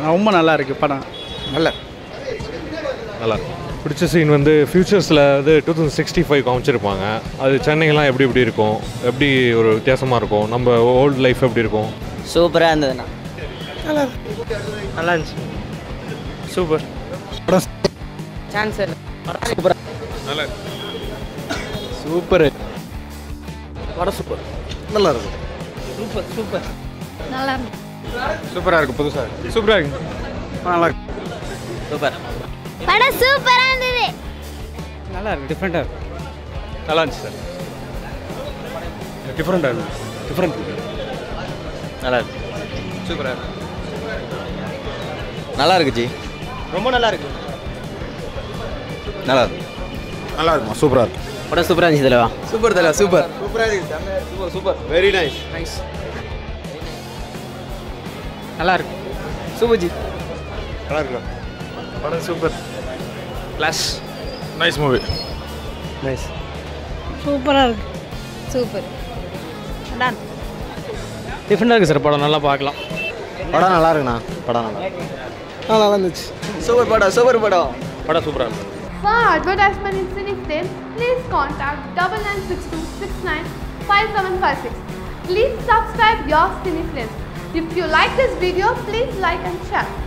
ரொம்ப நல்லா இருக்கு படம் நல்ல நல்லா பிடிச்ச சீன் வந்து ஃபியூச்சர்ஸில் வந்து டூ தௌசண்ட் சிக்ஸ்டி ஃபைவ் காமிச்சிருப்பாங்க அது சென்னையெல்லாம் எப்படி எப்படி இருக்கும் எப்படி ஒரு வித்தியாசமாக இருக்கும் நம்ம ஓல்டு லைஃப் எப்படி இருக்கும் சூப்பராக இருந்ததுண்ணா நல்லா இருந்துச்சு சூப்பர் சான்ஸ் நல்லா சூப்பர் படம் சூப்பர் நல்லா இருக்கும் சூப்பர் சூப்பர் நல்லா இருக்கு சூப்பராக இருக்குது புதுசாக சூப்பராக இருக்கு நல்லா இருக்கு சூப்பர் படம் சூப்பரா இருந்தது நல்லா இருக்கு டிஃப்ரெண்ட்டாக இருக்கு நல்லா இருந்துச்சு சார் டிஃப்ரெண்ட்டாக இருக்குது டிஃப்ரெண்ட் நல்லா இருக்கு சூப்பராக இருக்கு நல்லா இருக்கு ஜி ரொம்ப நல்லா இருக்கு நல்லா இருக்கு நல்லா இருக்குமா சூப்பராக இருக்கும் படம் சூப்பராக இருந்துச்சு தலைவா சூப்பர் தல சூப்பர் நல்லா இருக்கு சூப்பர் ஜி நல்லா இருக்கு படம் super plus nice movie nice சூப்பரா இருக்கு சூப்பர் டன் டிஃப்ரெண்டாக இருக்குது சார் படம் நல்லா பார்க்கலாம் படம் நல்லா இருக்குண்ணா படம் நல்லா நல்லா இருந்துச்சு சூப்பர் படம் சூப்பர் படம் படம் சூப்பராக இருந்தது For advertisement in Cinefilm, please contact double nine six two six nine five seven five six. Please subscribe your Cinefilm. If you like this video, please like and share.